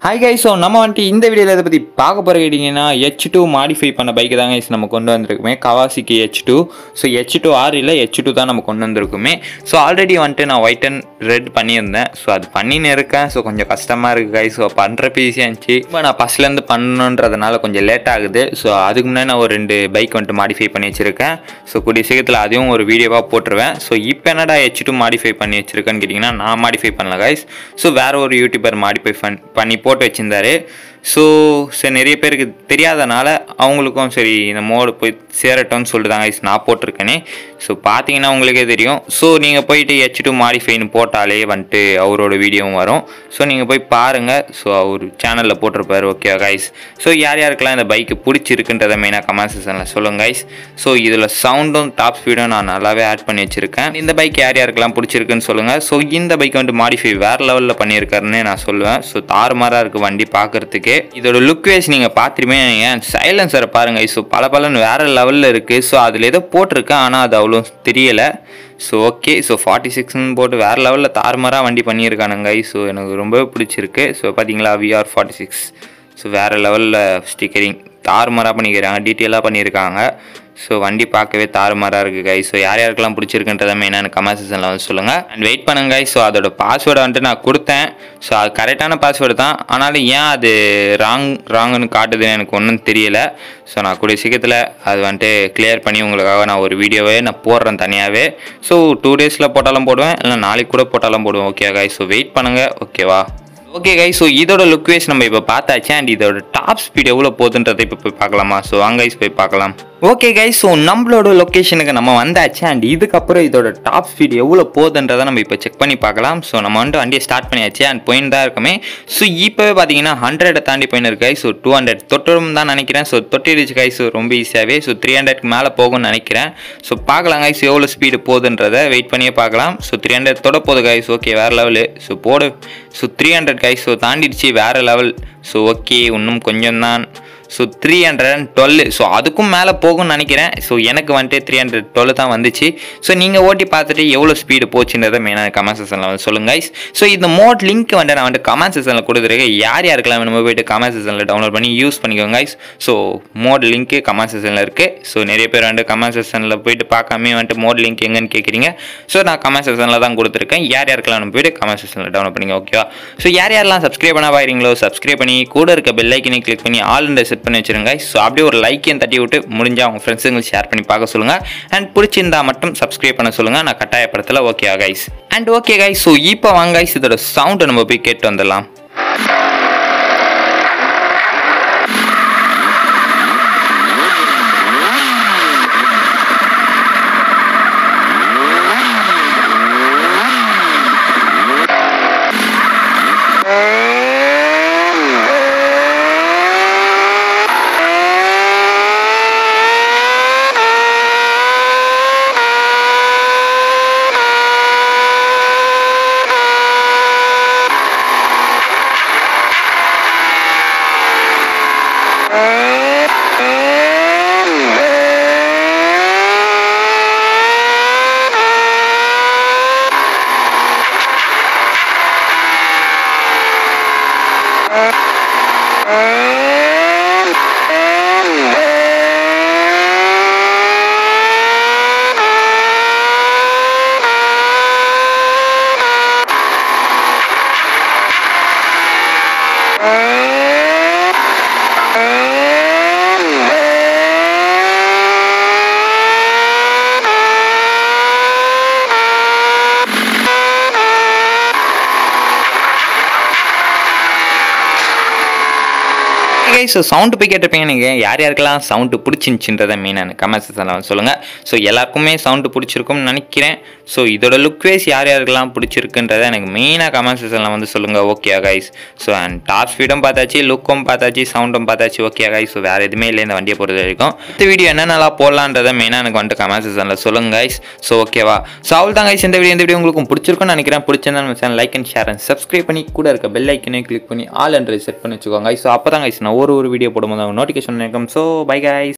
Hi guys so நம்ம வந்துட்டு இந்த வீடியோவில் இதை பற்றி பார்க்க போகிற கேட்டிங்கன்னா ஹெச் டூ மாடிஃபை பண்ண பைக்கு தான் guys நம்ம கொண்டு வந்திருக்குமே கவாசிக்கு H two so H two R இல்லை ஹெச் டூ தான் நம்ம கொண்டு வந்திருக்குமே ஸோ ஆல்ரெடி வந்துட்டு நான் ஒயிட் அண்ட் ரெட் பண்ணியிருந்தேன் ஸோ அது பண்ணின்னு இருக்கேன் ஸோ கொஞ்சம் கஷ்டமாக இருக்குது கைஸ் ஸோ பண்ணுறப்ப ஈஸியாக இருந்துச்சு இப்போ நான் ஃபஸ்ட்லேருந்து பண்ணணுன்றதுனால கொஞ்சம் லேட் ஆகுது ஸோ அதுக்கு முன்னாடி நான் ஒரு ரெண்டு பைக் வந்துட்டு மாடிஃபை பண்ணி வச்சுருக்கேன் ஸோ கூடிய சீக்கிரத்தில் அதையும் ஒரு வீடியோவாக போட்டுருவேன் ஸோ இப்போ என்னடா ஹெச் டூ மாடிஃபை பண்ணி வச்சுருக்கேன்னு கேட்டிங்கன்னா நான் மாடிஃபை பண்ணல கைஸ் ஸோ வேறு ஒரு யூடியூபர் மாடிஃபை பண்ணி போட்டு வச்சுருந்தாரு ஸோ சரி நிறைய பேருக்கு தெரியாதனால அவங்களுக்கும் சரி இந்த மோடு போய் சேரட்டும்னு சொல்லிட்டு தான் guys நான் போட்டிருக்கேனே ஸோ பார்த்தீங்கன்னா உங்களுக்கே தெரியும் ஸோ நீங்கள் போயிட்டு ஹெச் டூ மாடிஃபைன்னு போட்டாலே வந்துட்டு அவரோட வீடியோவும் வரும் ஸோ நீங்கள் போய் பாருங்கள் ஸோ அவர் சேனலில் போட்டிருப்பாரு ஓகே கைஸ் ஸோ யார் யாருக்கெல்லாம் இந்த பைக்கு பிடிச்சிருக்குன்றதை மெயினாக கமெண்ட் செக்ஷனில் சொல்லுங்கள் கைஸ் ஸோ இதில் சவுண்டும் டாப் ஸ்பீடும் நான் நல்லாவே ஆட் பண்ணி வச்சுருக்கேன் இந்த பைக் யார் யாருக்கெல்லாம் பிடிச்சிருக்குன்னு சொல்லுங்கள் ஸோ இந்த பைக் வந்துட்டு மாடிஃபை வேறு லெவலில் பண்ணியிருக்காருன்னு நான் சொல்லுவேன் ஸோ தாறுமாறாக இருக்குது வண்டி பார்க்குறதுக்கு இதோட லுக் வைஸ் நீங்கள் பார்த்துருமே ஏன் சைலன்சரை பாருங்கள் ஸோ பல பலன்னு வேறு லெவலில் இருக்குது ஸோ அதில் ஏதோ போட்டிருக்கேன் ஆனால் அது அவ்வளோ தெரியலை ஸோ ஓகே ஸோ ஃபார்ட்டி சிக்ஸ்னு போட்டு வேறு லெவலில் தாறுமாறாக வண்டி பண்ணியிருக்கானுங்க ஸோ எனக்கு ரொம்பவே பிடிச்சிருக்கு ஸோ பார்த்தீங்களா விஆர் ஃபார்ட்டி சிக்ஸ் ஸோ வேறு லெவலில் ஸ்டிக்கரிங் தாறுமாறாக பண்ணிக்கிறாங்க டீட்டெயிலாக பண்ணியிருக்காங்க ஸோ வண்டி பார்க்கவே தாறுமாறாக இருக்குது கை ஸோ யார் யாருக்கெல்லாம் பிடிச்சிருக்குன்றதை மெயினாக எனக்கு கமெண்ட் செக்ஷனில் வந்து சொல்லுங்கள் அண்ட் வெயிட் பண்ணுங்க guys. ஸோ அதோட பாஸ்வேர்டை வந்துட்டு நான் கொடுத்தேன் ஸோ அது கரெக்டான பாஸ்வேர்டு தான் ஆனாலும் ஏன் அது ராங் ராங்குன்னு காட்டுதுன்னு எனக்கு ஒன்றும் தெரியல ஸோ நான் கூடிய சீக்கிரத்தில் அது வந்துட்டு கிளியர் பண்ணி உங்களுக்காக நான் ஒரு வீடியோவே நான் போடுறேன் தனியாகவே ஸோ டூ டேஸில் போட்டாலும் போடுவேன் இல்லை நாளைக்கு கூட போட்டாலும் போடுவேன் ஓகே guys. ஸோ வெயிட் பண்ணுங்கள் ஓகேவா ஓகே கை ஸோ இதோட லுக் வைஸ் நம்ம இப்போ பார்த்தாச்சு அண்ட் இதோட டாப் ஸ்பீட் எவ்வளோ போகுதுன்றதை இப்போ போய் பார்க்கலாமா ஸோ வாங்க guys போய் பார்க்கலாம் ஓகே கை ஸோ நம்மளோட லொக்கேஷனுக்கு நம்ம வந்தாச்சு அண்ட் இதுக்கப்புறம் இதோட டாப் ஸ்பீட் எவ்வளோ போகுதுன்றதை நம்ம இப்போ செக் பண்ணி பார்க்கலாம் ஸோ நம்ம வந்துட்டு வண்டியை ஸ்டார்ட் பண்ணியாச்சு அண்ட் போயின்னு தான் இருக்கமே ஸோ இப்போவே பார்த்தீங்கன்னா ஹண்ட்ரடை தாண்டி போயின்னு இருக்கு ஸோ டூ ஹண்ட்ரட் தொட்டும் தான் நினைக்கிறேன் ஸோ தொட்டிடுச்சு கை ஸோ ரொம்ப ஈஸியாகவே ஸோ த்ரீ ஹண்ட்ரட்க்கு மேலே போகும்னு நினைக்கிறேன் ஸோ பார்க்கலாம் கைஸ் எவ்வளோ ஸ்பீடு போகுதுன்றதை வெயிட் பண்ணியே பார்க்கலாம் ஸோ த்ரீ ஹண்ட்ரட் தொட போகுது கைஸ் ஓகே வேறு லெவலு ஸோ போடு so three hundred guys so தாண்டிடுச்சு வேறு லெவல் ஸோ ஓகே இன்னும் கொஞ்சம் தான் so three hundred and twelve so அதுக்கும் மேலே போகும்னு நினைக்கிறேன் ஸோ எனக்கு வந்துட்டு த்ரீ ஹண்ட்ரட் டுவெல் தான் வந்துச்சு ஸோ நீங்கள் ஓட்டி பார்த்துட்டு எவ்வளோ ஸ்பீடு போச்சுன்றதை மெயினாக கமெண்ட் செக்ஷனில் வந்து சொல்லுங்க guys. ஸோ இந்த மோட் லிங்க் வந்து நான் வந்து கமெண்ட் செக்ஷனில் கொடுத்துருக்கேன் யார் யாருக்கெல்லாம் வேணுமோ போயிட்டு கமெண்ட் செக்ஷனில் டவுன்லோட் பண்ணி யூஸ் பண்ணிக்கோங்க guys. ஸோ மோட் லிங்க்கு கமெண்ட் செக்ஷனில் இருக்குது ஸோ நிறைய பேர் வந்து கமெண்ட் செக்ஷனில் போயிட்டு பார்க்காம வந்துட்டு மோட் லிங்க் எங்கன்னு கேட்குறீங்க ஸோ நான் கமெண்ட் செக்ஷனில் தான் கொடுத்துருக்கேன் யார் யாருக்கெல்லாம் வேணும் போயிட்டு கமெண்ட் செக்ஷனில் டவுன்லோட் பண்ணிங்க ஓகேவா ஸோ யார் யாரெல்லாம் சப்ஸ்கிரைப் பண்ண பாருங்களோ சப்ஸ்கிரைப் பண்ணி கூட இருக்க பெல் ஐக்கனை கிளிக் பண்ணி ஆல் செட் பண்ணி வச்சிருங்க ஸோ அப்படியே ஒரு லைக்கையும் தட்டி விட்டு முடிஞ்சால் அவங்க ஃப்ரெண்ட்ஸுங்களுக்கு ஷேர் பண்ணி பார்க்க சொல்லுங்கள் அண்ட் பிடிச்சிருந்தா மட்டும் சப்ஸ்கிரைப் பண்ண சொல்லுங்கள் நான் கட்டாயப்படுத்தல okay guys and okay guys so இப்போ வாங்க guys இதோட சவுண்டை நம்ம போய் கேட்டு வந்துடலாம் ஸோ சவுண்டு போய் கேட்டிருப்பீங்க நீங்கள் யார் யாருக்கெல்லாம் சவுண்டு பிடிச்சிருந்துச்சின்றதை மெயினாக கமெண்ட் செக்ஷனில் வந்து சொல்லுங்கள் ஸோ எல்லாருக்குமே சவுண்டு பிடிச்சிருக்கும்னு நினைக்கிறேன் ஸோ இதோட லுக் வைஸ் யார் யாருக்கெல்லாம் பிடிச்சிருக்குன்றதை எனக்கு மெயினாக கமெண்ட் செக்ஷனில் வந்து சொல்லுங்கள் okay guys so and top ஸ்பீடும் பார்த்தாச்சு லுக்கும் பார்த்தாச்சு சவுண்டும் பார்த்தாச்சு ஓகே கைஸ் ஸோ வேறு எதுவுமே இல்லை இந்த வண்டியை பொறுத்த வரைக்கும் இந்த வீடியோ என்னென்னலாம் போடலான்றதை மெயினாக எனக்கு வந்துட்டு கமெண்ட் செக்ஷனில் சொல்லுங்கள் கைஸ் ஸோ ஓகேவா ஸோ அவள் தான் கைஸ் இந்த வீடியோ இந்த வீடியோ உங்களுக்கு பிடிச்சிருக்கும்னு நினைக்கிறேன் பிடிச்சிருந்தா நம்ம channel like and share and subscribe பண்ணி கூட இருக்க பெல் ஐக்கனே கிளிக் பண்ணி ஆல் என்ற செட் பண்ணி வச்சுக்கோங்க ஸோ அப்போ தான் கைஸ் நான் ஒரு ஒரு வீடியோ போடும்போது நோட்டிஃபிகேஷன் இருக்கும் ஸோ பை கைஸ்